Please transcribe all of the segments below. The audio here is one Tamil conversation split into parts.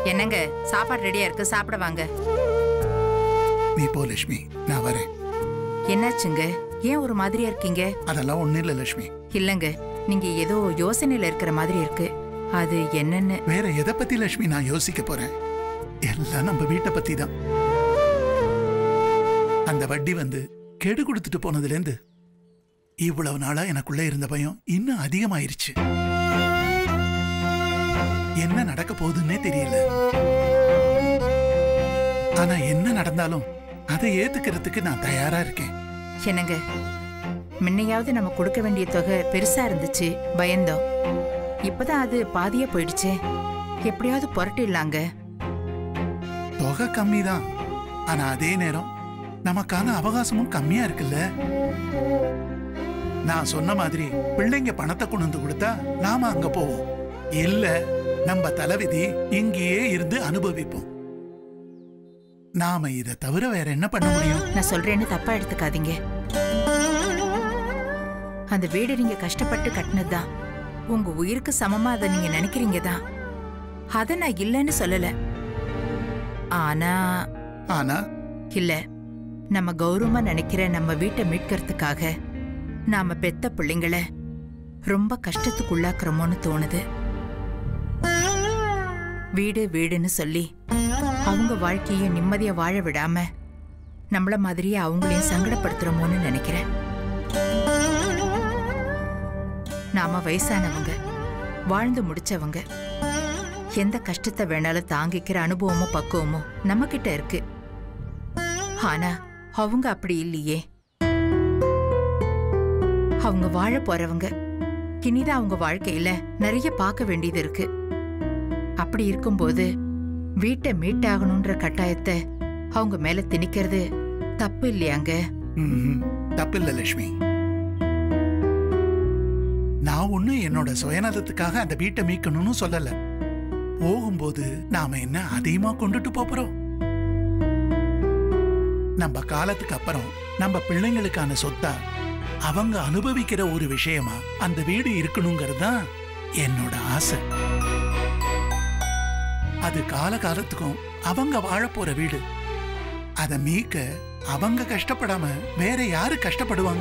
என்னங்க சாப்பாடு ரெடியா இருக்கு சாப்பிட வாங்க நீ போ லட்சுமி நான் வரேன் என்னாச்சுங்க ஏன் ஒரு மாதிரியா இருக்கீங்க அதெல்லாம் ஒண்ணும் இல்ல லட்சுமி இல்லங்க நீங்க ஏதோ யோசனையில இருக்கிற மாதிரி இருக்கு அது என்னன்னு வேற எதை பத்தி லட்சுமி நான் யோசிக்க போறேன் எல்லாம் நம்ம வீட்டை பத்தி தான் அந்த வட்டி வந்து கெடு கொடுத்துட்டு போனதுல இருந்து இவ்வளவு நாளா எனக்குள்ள இருந்த பயம் இன்னும் அதிகமாயிருச்சு என்ன நடக்க போகுதுன்னே தெரியல ஆனா என்ன நடந்தாலும் அதை ஏத்துக்கிறதுக்கு நான் தயாரா இருக்கேன் என்னங்க முன்னையாவது நம்ம கொடுக்க வேண்டிய தொகை பெருசா இருந்துச்சு பயந்தோம் இப்பதான் அது பாதியா போயிடுச்சே எப்படியாவது புரட்டிடலாங்க தொகை கம்மி தான் ஆனா அதே நேரம் நமக்கான அவகாசமும் கம்மியா இருக்குல்ல நான் சொன்ன மாதிரி பிள்ளைங்க பணத்தை கொண்டு வந்து கொடுத்தா நாம அங்க போவோம் இல்ல நம்ம தலைவிதி இங்கேயே இருந்து அனுபவிப்போம் நாம இதை தவிர வேற என்ன பண்ண முடியும் நான் சொல்றேன்னு தப்பா எடுத்துக்காதீங்க அந்த வீடு நீங்க கஷ்டப்பட்டு கட்டினதுதான் உங்க உயிருக்கு சமமா அதை நீங்க நினைக்கிறீங்க தான் அத நான் இல்லைன்னு சொல்லல ஆனா ஆனா இல்ல நம்ம கௌரவமா நினைக்கிற நம்ம வீட்டை மீட்கிறதுக்காக நாம பெத்த பிள்ளைங்கள ரொம்ப கஷ்டத்துக்குள்ளாக்குறோமோன்னு தோணுது வீடு வீடுன்னு சொல்லி அவங்க வாழ்க்கைய நிம்மதியா வாழ விடாம நம்மள மாதிரியே அவங்களையும் சங்கடப்படுத்துறோமோன்னு நினைக்கிறேன் நாம வயசானவங்க வாழ்ந்து முடிச்சவங்க எந்த கஷ்டத்தை வேணாலும் தாங்கிக்கிற அனுபவமும் பக்குவமும் நம்ம கிட்ட இருக்கு ஆனா அவங்க அப்படி இல்லையே அவங்க வாழ போறவங்க இனிதான் அவங்க வாழ்க்கையில நிறைய பார்க்க வேண்டியது இருக்கு அப்படி இருக்கும்போது வீட்டை மீட்டாகணுன்ற கட்டாயத்தை அவங்க மேல திணிக்கிறது தப்பு இல்லையாங்க ம்ஹும். தப்பில்ல லட்சுமி நான் ஒண்ணும் என்னோட சுயநலத்துக்காக அந்த வீட்டை மீட்கணும்னு சொல்லல போகும்போது நாம என்ன அதிகமா கொண்டுட்டு போறோம் நம்ம காலத்துக்கு அப்புறம் நம்ம பிள்ளைங்களுக்கான சொத்தா அவங்க அனுபவிக்கிற ஒரு விஷயமா அந்த வீடு இருக்கணுங்கிறது தான் என்னோட ஆசை அது கால காலத்துக்கும் அவங்க வாழ போற வீடு அதை மீட்க அவங்க கஷ்டப்படாம வேற யாரு கஷ்டப்படுவாங்க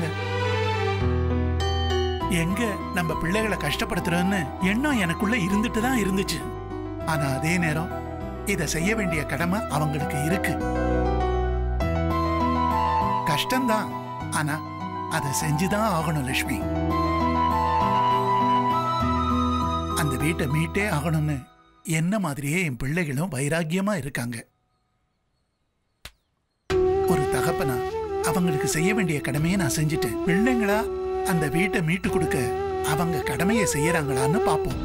எங்க நம்ம பிள்ளைகளை கஷ்டப்படுத்துறோன்னு எண்ணம் எனக்குள்ள இருந்துட்டு தான் இருந்துச்சு ஆனா அதே நேரம் இத செய்ய வேண்டிய கடமை அவங்களுக்கு இருக்கு கஷ்டம்தான் ஆனா அதை செஞ்சுதான் ஆகணும் லட்சுமி அந்த வீட்டை மீட்டே ஆகணும்னு என்ன மாதிரியே என் பிள்ளைகளும் வைராக்கியமா இருக்காங்க ஒரு தகப்பனா அவங்களுக்கு செய்ய வேண்டிய கடமையை நான் செஞ்சுட்டேன் பிள்ளைங்களா அந்த வீட்டை மீட்டு கொடுக்க அவங்க கடமையை செய்யறாங்களான்னு பாப்போம்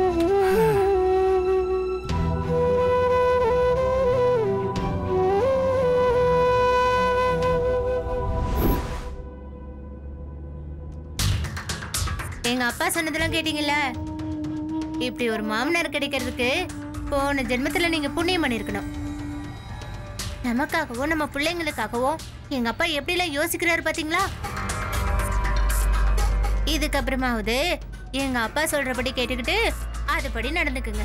எங்க அப்பா சொன்னதெல்லாம் கேட்டீங்கல்ல இப்படி ஒரு மாமனார் கிடைக்கிறதுக்கு போன ஜென்மத்துல நீங்க புண்ணியம் பண்ணிருக்கணும் நமக்காகவோ நம்ம பிள்ளைங்களுக்காகவோ எங்க அப்பா எப்படிலாம் யோசிக்கிறாரு பாத்தீங்களா இதுக்கப்புறமாவது எங்க அப்பா சொல்றபடி கேட்டுக்கிட்டு அதுபடி நடந்துக்குங்க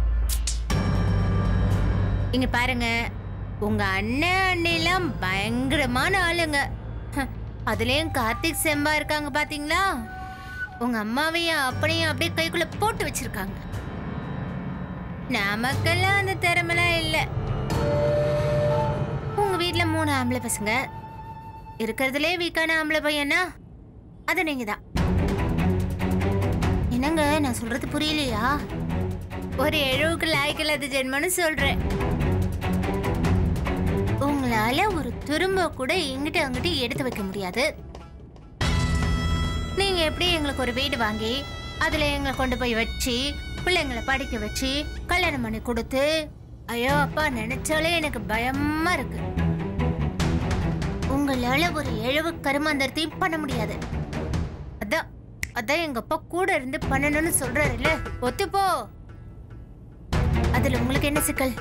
இங்க பாருங்க உங்க அண்ணன் அண்ணிலாம் பயங்கரமான ஆளுங்க ஹ, அதுலயும் கார்த்திக் செம்பா இருக்காங்க பாத்தீங்களா உங்க அம்மாவையும் அப்பனையும் அப்படியே கைக்குள்ள போட்டு வச்சிருக்காங்க நமக்கெல்லாம் அந்த திறமெல்லாம் இல்ல உங்க வீட்ல மூணு ஆம்பளை பசங்க இருக்கிறதுலே வீக்கான ஆம்பளை பையனா அது நீங்க தான் என்னங்க நான் சொல்றது புரியலையா ஒரு எழுவுக்கு லாய்க்கில்லாத ஜென்மன்னு சொல்றேன் உங்களால ஒரு துரும்ப கூட இங்கிட்ட அங்கிட்ட எடுத்து வைக்க முடியாது நீங்க எப்படி எங்களுக்கு ஒரு வீடு வாங்கி அதுல எங்களை கொண்டு போய் வச்சு பிள்ளைங்களை படிக்க வச்சு கல்யாணம் பண்ணி கொடுத்து ஐயோ அப்பா நினைச்சாலே எனக்கு பயமா இருக்கு உங்களால ஒரு எழுவு கருமாந்தரத்தையும் பண்ண முடியாது அதான் அதான் எங்க அப்பா கூட இருந்து பண்ணணும்னு சொல்றாருல்ல ஒத்துப்போ அதுல உங்களுக்கு என்ன சிக்கல்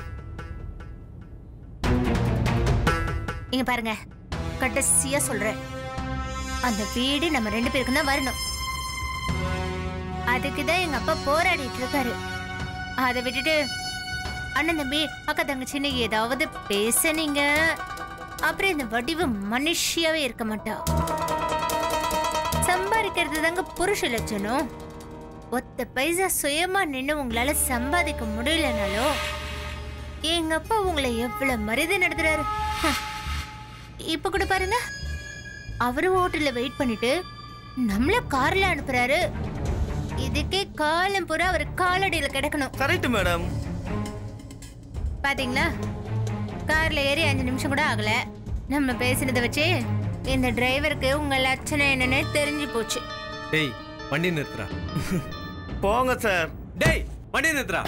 இங்க பாருங்க கடைசியா சொல்றேன் அந்த வீடு நம்ம ரெண்டு பேருக்கும் தான் வரணும் அதுக்கு தான் எங்க அப்பா போராடிட்டு இருக்காரு அதை விட்டுட்டு அண்ணன் தம்பி அக்கா தங்கச்சின்னு ஏதாவது பேசுனீங்க அப்புறம் இந்த வடிவு மனுஷியாவே இருக்க மாட்டா சம்பாதிக்கிறது தாங்க புருஷ லட்சணம் ஒத்த பைசா சுயமா நின்று உங்களால சம்பாதிக்க முடியலனாலும் எங்க அப்பா உங்களை எவ்வளவு மரியாதை நடத்துறாரு ஹம். இப்ப கூட பாருங்க அவரு ஹோட்டல்ல வெயிட் பண்ணிட்டு நம்மள கார்ல அனுப்புறாரு இதுக்கே காலம் பூரா அவர் காலடியில கிடக்கணும் கரெக்ட் மேடம் பாத்தீங்களா கார்ல ஏறி அஞ்சு நிமிஷம் கூட ஆகல நம்ம பேசினதை வச்சு இந்த டிரைவருக்கு உங்க லட்சணம் என்னன்னு தெரிஞ்சு போச்சு டேய் வண்டி நிறுத்துறா போங்க சார் டேய் வண்டி நிறுத்துறா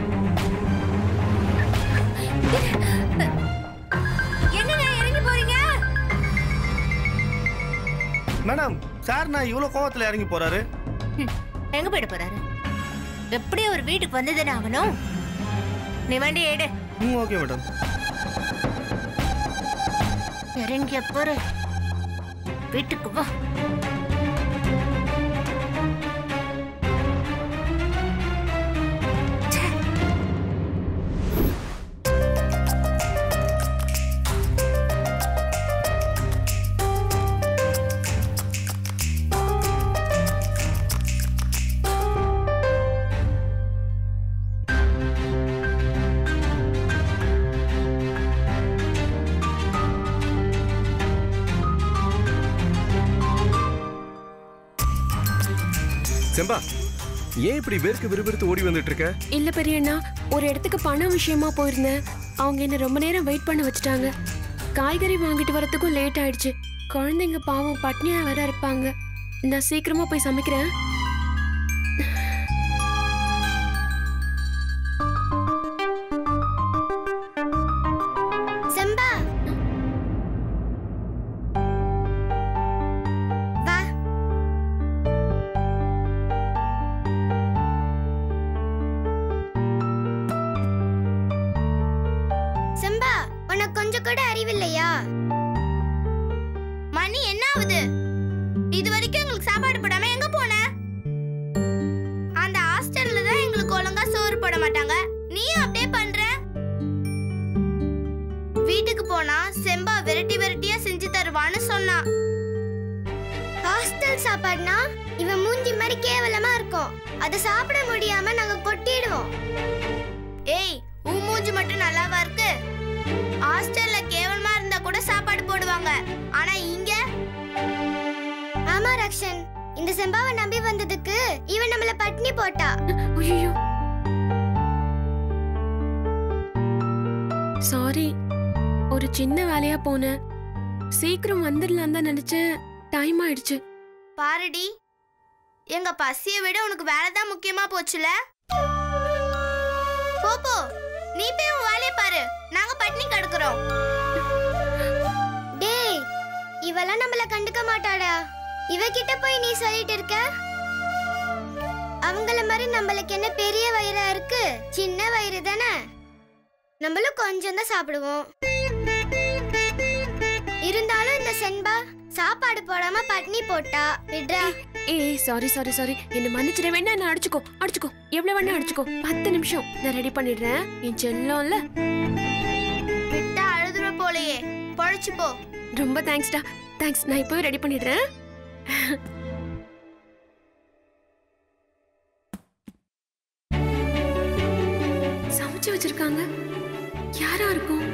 என்னங்க இறங்கி போறீங்க மேடம் சார் நான் இவ்வளோ கோவத்தில் இறங்கி போறாரு ஹம், எங்க போயிட போறாரு எப்படி ஒரு வீட்டுக்கு வந்ததுன்னு ஆகணும் நீ வண்டி எடு ம் ஓகே மேடம் இறங்கிய போற வீட்டுக்கு வா ச்சே. செம்பா ஏன் இப்படி வேர்க்கு விறுவிறுத்து ஓடி வந்துட்டு இருக்க இல்ல பெரியண்ணா ஒரு இடத்துக்கு பணம் விஷயமா போயிருந்தேன் அவங்க என்ன ரொம்ப நேரம் வெயிட் பண்ண வச்சுட்டாங்க காய்கறி வாங்கிட்டு வரதுக்கும் லேட் ஆயிடுச்சு குழந்தைங்க பாவம் பட்னியா வேற இருப்பாங்க நான் சீக்கிரமா போய் சமைக்கிறேன் செம்பா வா செம்பா உனக்கு கொஞ்சம் கூட அறிவில்லையா மணி என்ன ஆகுது இது வரைக்கும் எங்களுக்கு சாப்பாடு போடாம எங்க போன அந்த ஹாஸ்டல்ல தான் எங்களுக்கு ஒழுங்கா சோறு போட மாட்டாங்க நீயும் அப்படியே பண்ற வீட்டுக்கு போனா செம்பா வெரைட்டி வெரைட்டியா செஞ்சு தருவான்னு சொன்னான் ஹாஸ்டல் சாப்பாடுனா இவன் மூஞ்சி மாதிரி கேவலமா இருக்கும் அதை சாப்பிட முடியாம நாங்க கொட்டிடுவோம் ஏய் உன் மூஞ்சி மட்டும் நல்லாவா இருக்கு ஹாஸ்டல்ல கேவலமா இருந்தா கூட சாப்பாடு போடுவாங்க ஆனா இங்க ஆமா ரக்ஷன் இந்த செம்பாவை நம்பி வந்ததுக்கு இவன் நம்மள பட்னி போட்டா ஐயோ சாரி ஒரு சின்ன வேலையா போனேன் சீக்கிரம் வந்துடலாம் தான் நினைச்சேன் டைம் ஆயிடுச்சு பாருடி எங்க பசிய விட உனக்கு வேலை தான் முக்கியமா போச்சுல போ போ நீ போய் உன் வேலைய பாரு நாங்க பட்னி கிடக்குறோம் டேய் இவெல்லாம் நம்மள கண்டுக்க மாட்டாடா இவகிட்ட போய் நீ சொல்லிட்டு இருக்க அவங்கள மாதிரி நம்மளுக்கு என்ன பெரிய வயிறா இருக்கு சின்ன வயிறு தானே நம்மளும் கொஞ்சம் தான் சாப்பிடுவோம் இருந்தாலும் இந்த செண்பா சாப்பாடு போடாம பட்னி போட்டா விட்றா ஏய் சாரி சாரி சாரி என்ன மன்னிச்சிட வேண்டாம் என்ன அடிச்சுக்கோ அடிச்சுக்கோ எவ்வளவு வேணா அடிச்சுக்கோ பத்து நிமிஷம் நான் ரெடி பண்ணிடுறேன் என் செல்லம்ல விட்டா அழுதுற போலயே பொழைச்சு போ ரொம்ப தேங்க்ஸ்டா தேங்க்ஸ் நான் இப்போவே ரெடி பண்ணிடுறேன் சமைச்சு வச்சிருக்காங்க யாரா இருக்கும்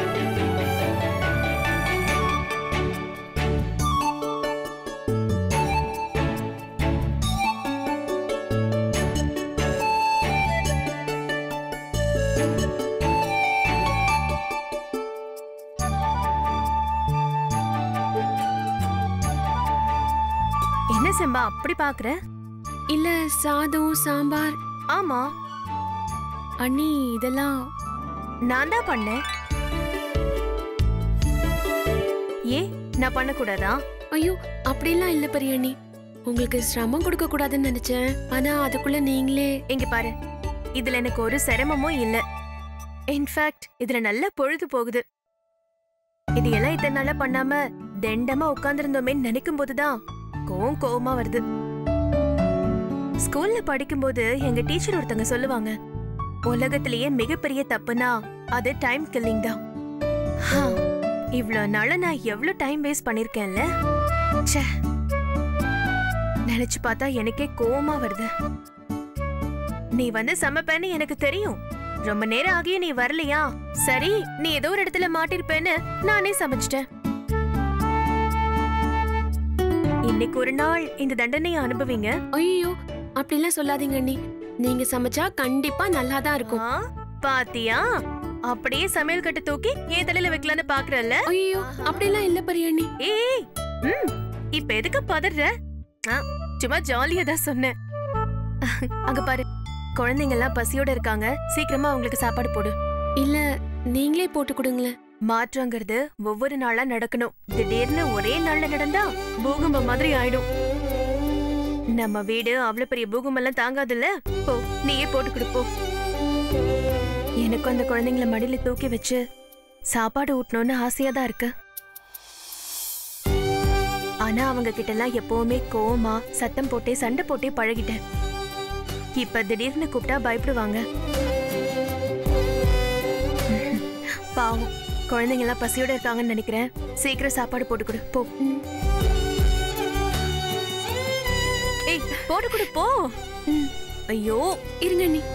என்ன செம்பா அப்படி பாக்குற இல்ல சாதம் சாம்பார் ஆமா அண்ணி இதெல்லாம் நான் தான் பண்ணேன் ஏன் நான் பண்ணக்கூடாதா ஐயோ அப்படிலாம் இல்ல பெரிய அண்ணி உங்களுக்கு சிரமம் கொடுக்க கூடாதுன்னு நினைச்சேன் ஆனா அதுக்குள்ள நீங்களே இங்க பாரு இதுல எனக்கு ஒரு சிரமமும் இல்ல இன்ஃபேக்ட் இதுல நல்ல பொழுது போகுது இது எல்லாம் இத்தனை நாளா பண்ணாம தெண்டமா உட்கார்ந்திருந்தோமே நினைக்கும் போதுதான் கோவம் கோவமா வருது ஸ்கூல்ல படிக்கும்போது எங்க டீச்சர் ஒருத்தங்க சொல்லுவாங்க உலகத்திலேயே மிகப்பெரிய தப்புனா அது டைம் கில்லிங் தான் ஹா, இவ்ளோ நாளா நான் எவ்வளவு டைம் வேஸ்ட் பண்ணிருக்கேன்ல ச்சே நினைச்சு பார்த்தா எனக்கே கோவமா வருது நீ வந்து சமைப்பேன்னு எனக்கு தெரியும் ரொம்ப நேரம் ஆகியும் நீ வரலையா சரி நீ ஏதோ ஒரு இடத்துல மாட்டிருப்பேன்னு நானே சமைச்சிட்டேன் இன்னைக்கு ஒரு நாள் இந்த தண்டனையை அனுபவிங்க ஐயோ அப்படிலாம் சொல்லாதீங்க அண்ணி நீங்க சமைச்சா கண்டிப்பா நல்லா தான் இருக்கும் ஆ, பாத்தியா அப்படியே சமையல் கட்டு தூக்கி ஏன் தலையில வைக்கலான்னு பாக்குறல்ல ஐயோ அப்படிலாம் இல்ல பெரியண்ணி ஏய் ம் இப்ப எதுக்கு பதற ஆ, சும்மா ஜாலியா தான் சொன்னேன் அங்க பாரு குழந்தைங்க எல்லாம் பசியோட இருக்காங்க சீக்கிரமா அவங்களுக்கு சாப்பாடு போடு இல்ல நீங்களே போட்டு கொடுங்களேன் மாற்றங்கிறது ஒவ்வொரு நாளா நடக்கணும் திடீர்னு ஒரே நாள்ல நடந்தா பூகம்பம் மாதிரி ஆயிடும் நம்ம வீடு அவ்வளவு பெரிய பூகம்பம் எல்லாம் தாங்காதுல்ல போ நீயே போட்டு கொடு, போ எனக்கும் அந்த குழந்தைங்கள மடியில தூக்கி வச்சு சாப்பாடு ஊட்டணும்னு ஆசையா தான் இருக்கு ஆனா அவங்க கிட்ட எல்லாம் எப்பவுமே கோவமா சத்தம் போட்டே சண்டை போட்டே பழகிட்டேன் இப்ப திடீர்னு கூப்பிட்டா பயப்படுவாங்க பாவம் குழந்தைங்க எல்லாம் பசியோட இருக்காங்கன்னு நினைக்கிறேன் சீக்கிரம் சாப்பாடு போட்டு கொடு போ ஏய் போட்டு கொடு போ ம். ஐயோ இருங்க அண்ணி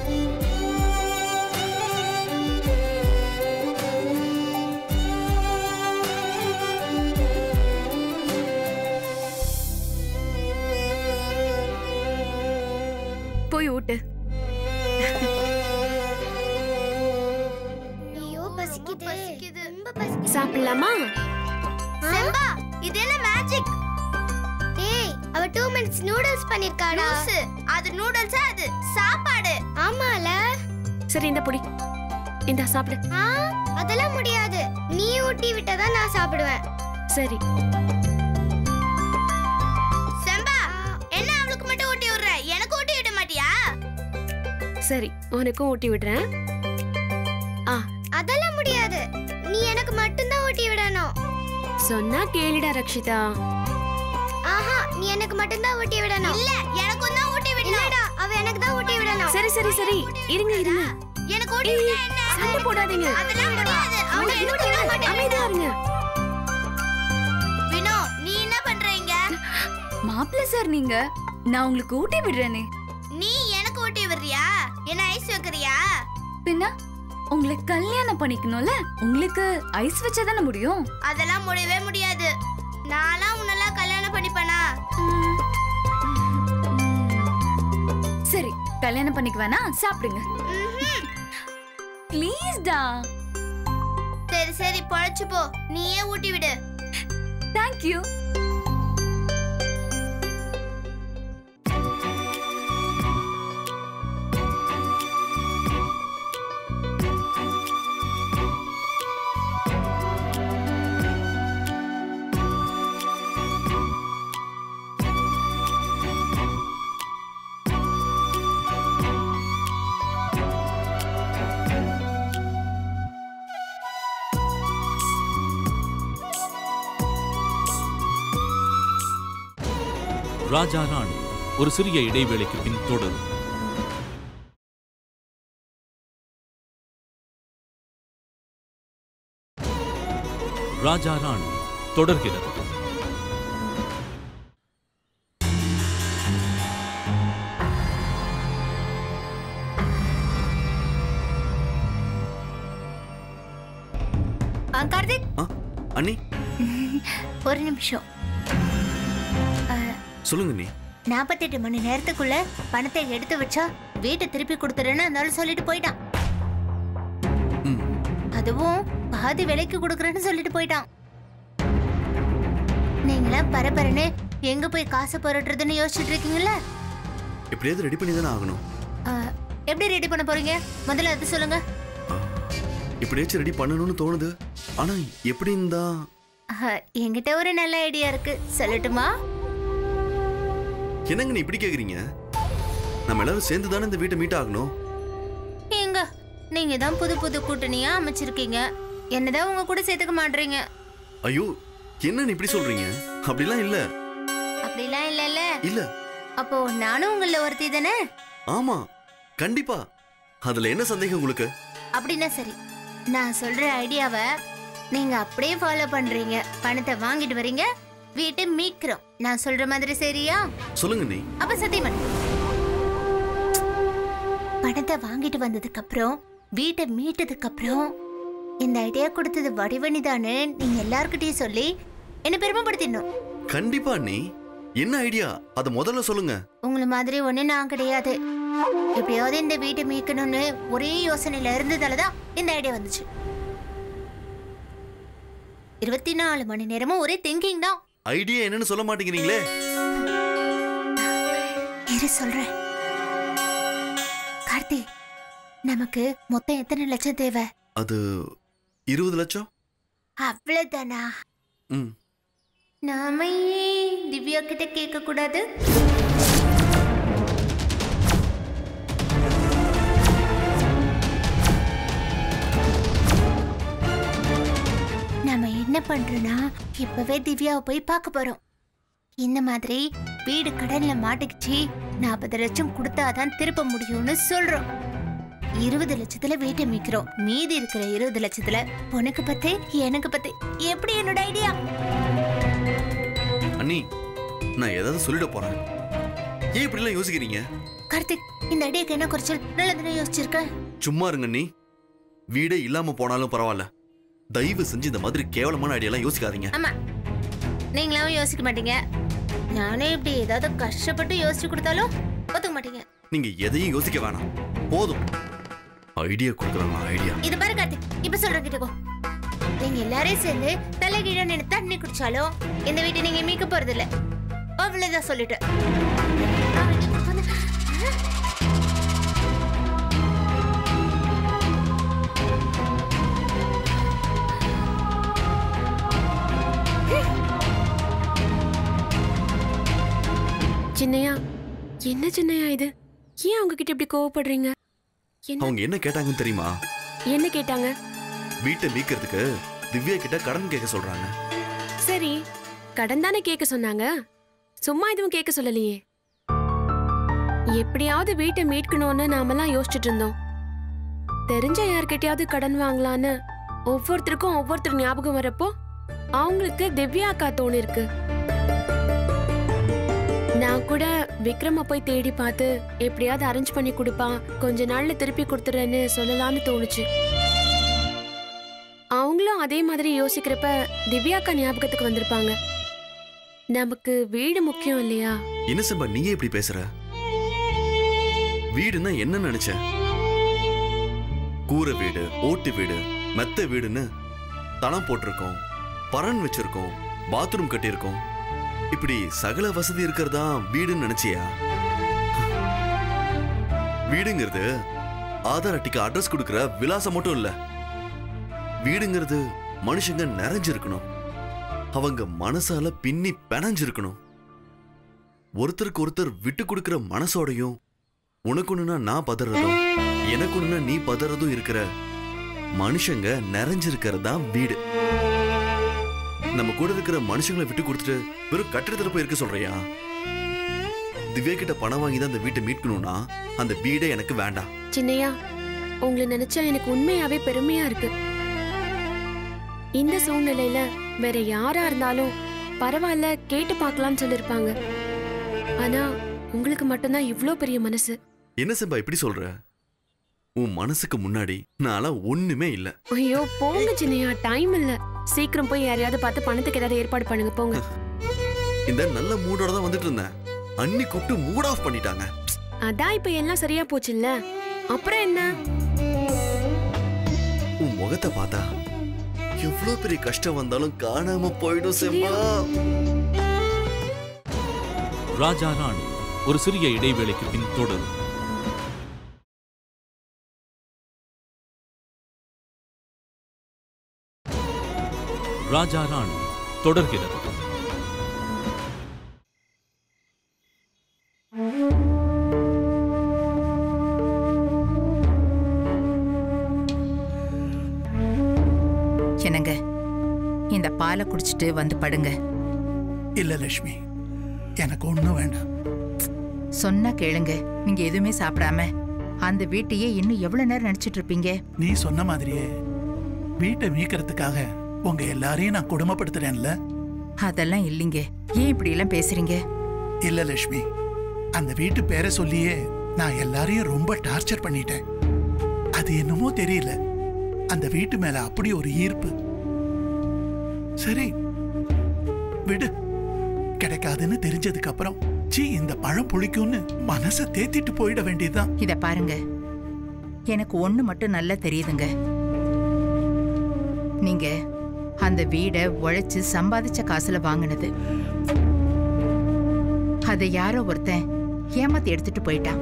போய் ஊட்டு ஐயோ பசிக்குது பசிக்குது ரொம்ப பசிக்குது சாப்பிடலாமா செம்பா இது என்ன மேஜிக் டேய் அவ 2 மினிட்ஸ் நூடுல்ஸ் பண்ணிருக்காடா அது நூடுல்ஸா அது சாப்பாடு ஆமால சரி இந்த பொடி இந்த சாப்பிடு ஆ அதெல்லாம் முடியாது நீ ஊட்டி விட்டா நான் சாப்பிடுவேன் சரி செம்பா என்ன அவளுக்கு மட்டும் ஊட்டி விடுற எனக்கு ஊட்டி விட மாட்டியா சரி உனக்கும் ஊட்டி விடுறேன் ஆ அதெல்லாம் முடியாது நீ எனக்கு மட்டும் தான் ஊட்டி விடணும் சொன்னா கேளுடா ரக்ஷிதா ஆஹா நீ எனக்கு மட்டும் தான் ஊட்டி விடணும் இல்ல எனக்கு தான் ஊட்டி விடணும் இல்லடா அவ எனக்கு தான் ஊட்டி விடணும் சரி சரி சரி இருங்க இருங்க எனக்கு ஊட்டி விட்டா என்ன சண்டை போடாதீங்க அதெல்லாம் முடியாது அவ எனக்கு ஊட்டி விட மாட்டேன் அமைதியா இருங்க வினோ நீ என்ன பண்றீங்க மாப்பிள்ள சார் நீங்க நான் உங்களுக்கு ஊட்டி விடுறேனே நீ எனக்கு ஊட்டி விடுறியா என்ன ஐஸ் வைக்கிறியா பின்ன உங்களை கல்யாணம் பண்ணிக்கணும்ல உங்களுக்கு ஐஸ் வச்சா தானே முடியும் அதெல்லாம் முடியவே முடியாது நான்லாம் உன்னெல்லாம் கல்யாணம் பண்ணிப்பேனா சரி கல்யாணம் பண்ணிக்க வேணா சாப்பிடுங்க ம்ஹும். ப்ளீஸ் டா சரி சரி பொழைச்சு போ நீயே ஊட்டி விடு தேங்க் யூ ராஜா ராணி ஒரு சிறிய இடைவேளைக்கு பின் தொடரும் ராஜா ராணி தொடர்கிறது ஆ, கார்த்திக் ஆ அண்ணி ஒரு நிமிஷம் சொல்லுங்க நீ நாற்பத்தெட்டு மணி நேரத்துக்குள்ள பணத்தை எடுத்து வச்சா வீட்டை திருப்பி கொடுத்துறேன்னு அதனால சொல்லிட்டு போயிட்டான் ம் அதுவும் பாதி விலைக்கு கொடுக்குறேன்னு சொல்லிட்டு போயிட்டான் நீங்களா பரபரன்னு எங்க போய் காசு புரட்டுறதுன்னு யோசிச்சுட்டு இருக்கீங்களா எப்படியாவது ரெடி பண்ணி தானே ஆகணும் ஆ, எப்படி ரெடி பண்ண போறீங்க முதல்ல அது சொல்லுங்க ஆ, எப்படியாச்சும் ரெடி பண்ணணும்னு தோணுது ஆனா எப்படின்னு தான் ஆ, என்கிட்ட ஒரு நல்ல ஐடியா இருக்கு சொல்லட்டுமா என்னங்க நீ இப்படி கேக்குறீங்க நம்ம எல்லாரும் சேர்ந்து தானே இந்த வீட்டை மீட் ஆகணும் எங்க நீங்க தான் புது புது கூட்டணியா அமைச்சிருக்கீங்க என்னதான் உங்க கூட சேர்த்துக்க மாட்டீங்க ஐயோ என்ன நீ இப்படி சொல்றீங்க அப்படிலாம் இல்ல அப்படிலாம் இல்லல்ல இல்ல அப்போ நானும் உங்கள ஒருத்தி தானே ஆமா கண்டிப்பா அதுல என்ன சந்தேகம் உங்களுக்கு அப்படின்னா சரி நான் சொல்ற ஐடியாவை நீங்க அப்படியே ஃபாலோ பண்றீங்க பணத்தை வாங்கிட்டு வரீங்க வீட்டை மீட்கிறோம் நான் சொல்ற மாதிரி சரியா சொல்லுங்க நீ அப்ப சத்தியமன் பணத்தை வாங்கிட்டு வந்ததுக்கு அப்புறம் வீட்டை மீட்டதுக்கு அப்புறம் இந்த ஐடியா கொடுத்தது வடிவனிதான்னு நீங்க எல்லார்கிட்டயும் சொல்லி என்ன பெருமைப்படுத்திடணும் கண்டிப்பா நீ என்ன ஐடியா அத முதல்ல சொல்லுங்க உங்களை மாதிரி ஒண்ணு நான் கிடையாது எப்படியாவது இந்த வீட்டை மீட்கணும்னு ஒரே யோசனையில இருந்ததால தான் இந்த ஐடியா வந்துச்சு இருபத்தி நாலு மணி நேரமும் ஒரே திங்கிங் தான் ஐடியா என்னன்னு சொல்ல மாட்டேங்கிறீங்களே இரு சொல்றேன் கார்த்தி நமக்கு மொத்தம் எத்தனை லட்சம் தேவை அது இருபது லட்சம் அவ்வளவுதானா ம் நாம ஏன் திவ்யா கிட்ட கேட்க கூடாது நாம என்ன பண்றோம்னா இப்பவே திவ்யாவை போய் பார்க்க போறோம் இந்த மாதிரி வீடு கடன்ல மாட்டிக்கிச்சு நாற்பது லட்சம் கொடுத்தாதான் திருப்ப முடியும்னு சொல்றோம் இருபது லட்சத்துல வீட்டை மீக்கிறோம் மீதி இருக்கிற இருபது லட்சத்துல உனக்கு பத்து எனக்கு பத்து எப்படி என்னோட ஐடியா அண்ணி நான் ஏதாவது சொல்லிட போறேன் ஏன் இப்படி எல்லாம் யோசிக்கிறீங்க கார்த்திக் இந்த ஐடியாக்கு என்ன குறைச்சல் நல்லதுன்னு யோசிச்சிருக்க சும்மா இருங்க நீ வீடே இல்லாம போனாலும் பரவாயில்ல தயவு செஞ்சு இந்த மாதிரி கேவலமான ஐடியாலாம் யோசிக்காதீங்க ஆமா நீங்களாவும் யோசிக்க மாட்டீங்க நானே இப்படி ஏதாவது கஷ்டப்பட்டு யோசிச்சு கொடுத்தாலும் ஒத்துக்க மாட்டீங்க நீங்க எதையும் யோசிக்க வேணாம் போதும் ஐடியா கொடுக்குறாங்க ஐடியா இது பாரு கார்த்திக் இப்ப சொல்றேன் கிட்டக்கோ நீங்க எல்லாரையும் சேர்ந்து தலைகீழ நின்று தண்ணி குடிச்சாலும் இந்த வீட்டை நீங்க மீட்க போறது இல்ல அவ்வளவுதான் சொல்லிட்டேன் சின்னையா என்ன சின்னையா இது ஏன் அவங்க கிட்ட இப்படி கோவப்படுறீங்க என்ன அவங்க என்ன கேட்டாங்கன்னு தெரியுமா என்ன கேட்டாங்க வீட்டை மீட்கிறதுக்கு திவ்யா கிட்ட கடன் கேட்க சொல்றாங்க சரி கடன் தானே கேட்க சொன்னாங்க சும்மா எதுவும் கேட்க சொல்லலையே எப்படியாவது வீட்டை மீட்கணும்னு நாமெல்லாம் யோசிச்சுட்டு இருந்தோம் தெரிஞ்ச யார்கிட்டயாவது கடன் வாங்கலான்னு ஒவ்வொருத்தருக்கும் ஒவ்வொருத்தர் ஞாபகம் வரப்போ அவங்களுக்கு திவ்யா அக்கா தோணு இருக்கு நான் கூட விக்ரம போய் தேடி பார்த்து எப்படியாவது அரேஞ்ச் பண்ணி கொடுப்பான் கொஞ்ச நாள்ல திருப்பி கொடுத்துறேன்னு சொல்லலாம்னு தோணுச்சு அவங்களும் அதே மாதிரி யோசிக்கிறப்ப திவ்யாக்கா ஞாபகத்துக்கு வந்திருப்பாங்க நமக்கு வீடு முக்கியம் இல்லையா என்ன சம்பா நீயே இப்படி பேசுற வீடுன்னா என்ன நினைச்ச கூரை வீடு ஓட்டு வீடு மெத்த வீடுன்னு தளம் போட்டிருக்கோம் பரன் வச்சிருக்கோம் பாத்ரூம் கட்டியிருக்கோம் இப்படி சகல வசதி இருக்கிறதா வீடுன்னு நினைச்சியா வீடுங்கிறது ஆதார் அட்டைக்கு அட்ரஸ் கொடுக்கிற விலாசம் மட்டும் இல்ல வீடுங்கிறது மனுஷங்க நிறைஞ்சிருக்கணும் அவங்க மனசால பின்னி பிணைஞ்சிருக்கணும் ஒருத்தருக்கு ஒருத்தர் விட்டு கொடுக்கிற மனசோடையும் உனக்கு ஒண்ணுனா நான் பதறதும் எனக்கு ஒண்ணுனா நீ பதறதும் இருக்கிற மனுஷங்க நிறைஞ்சிருக்கிறது தான் வீடு நம்ம கூட இருக்கிற மனுஷங்களை விட்டு கொடுத்துட்டு வெறும் கட்டிடத்துல போய் இருக்க சொல்றியா திவ்யா கிட்ட பணம் வாங்கி தான் அந்த வீட்டை மீட்கணும்னா அந்த வீடே எனக்கு வேண்டாம் சின்னையா உங்களை நினைச்சா எனக்கு உண்மையாவே பெருமையா இருக்கு இந்த சூழ்நிலையில வேற யாரா இருந்தாலும் பரவாயில்ல கேட்டு பார்க்கலாம்னு சொல்லிருப்பாங்க ஆனா உங்களுக்கு மட்டும்தான் இவ்ளோ பெரிய மனசு என்ன செம்பா இப்படி சொல்ற உன் மனசுக்கு முன்னாடி நான்லாம் ஒண்ணுமே இல்ல ஐயோ போங்க சின்னையா டைம் இல்ல சீக்கிரம் போய் யாரையாவது பார்த்து பணத்துக்கு ஏதாவது ஏற்பாடு பண்ணுங்க போங்க இந்த நல்ல மூடோட தான் வந்துட்டு இருந்தேன் அன்னி கூப்பிட்டு மூட் ஆஃப் பண்ணிட்டாங்க அதான் இப்ப எல்லாம் சரியா போச்சுல்ல அப்புறம் என்ன உன் முகத்தை பார்த்தா எவ்வளவு பெரிய கஷ்டம் வந்தாலும் காணாம போயிடும் செம்பா ராஜா ராணி ஒரு சிறிய இடைவேளைக்கு பின் தொடரும் ராஜா ராணி தொடர்கிறது என்னங்க இந்த பாலை குடிச்சிட்டு வந்து படுங்க இல்ல லட்சுமி எனக்கு ஒண்ணும் வேண்டாம் சொன்னா கேளுங்க நீங்க எதுவுமே சாப்பிடாம அந்த வீட்டையே இன்னும் எவ்வளவு நேரம் நினைச்சிட்டு இருப்பீங்க நீ சொன்ன மாதிரியே வீட்டை மீட்கிறதுக்காக உங்க எல்லாரையும் நான் கொடுமைப்படுத்துறேன்ல அதெல்லாம் இல்லைங்க ஏன் இப்படி எல்லாம் பேசுறீங்க இல்ல லட்சுமி அந்த வீட்டு பேரை சொல்லியே நான் எல்லாரையும் ரொம்ப டார்ச்சர் பண்ணிட்டேன் அது என்னமோ தெரியல அந்த வீட்டு மேல அப்படி ஒரு ஈர்ப்பு சரி விடு கிடைக்காதுன்னு தெரிஞ்சதுக்கு அப்புறம் சீ இந்த பழம் புளிக்கும்னு மனசை தேத்திட்டு போயிட வேண்டியதுதான் இத பாருங்க எனக்கு ஒண்ணு மட்டும் நல்லா தெரியுதுங்க நீங்க அந்த வீடை உழைச்சு சம்பாதிச்ச காசுல வாங்கினது அதை யாரோ ஒருத்தன் ஏமாத்தி எடுத்துட்டு போயிட்டான்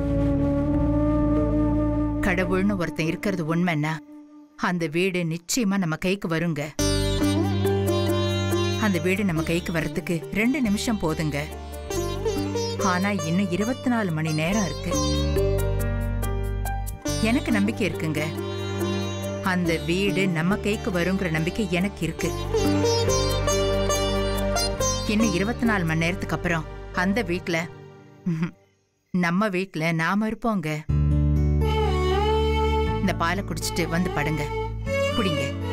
கடவுள்னு ஒருத்தன் இருக்கிறது உண்மைன்னா அந்த வீடு நிச்சயமா நம்ம கைக்கு வருங்க அந்த வீடு நம்ம கைக்கு வர்றதுக்கு ரெண்டு நிமிஷம் போதுங்க ஆனா இன்னும் இருபத்தி நாலு மணி நேரம் இருக்கு எனக்கு நம்பிக்கை இருக்குங்க அந்த வீடு நம்ம கைக்கு வருங்கிற நம்பிக்கை எனக்கு இருக்கு இன்னும் இருபத்தி நாலு மணி நேரத்துக்கு அப்புறம் அந்த வீட்ல ம்ஹும், நம்ம வீட்ல நாம இருப்போங்க இந்த பாலை குடிச்சிட்டு வந்து படுங்க குடிங்க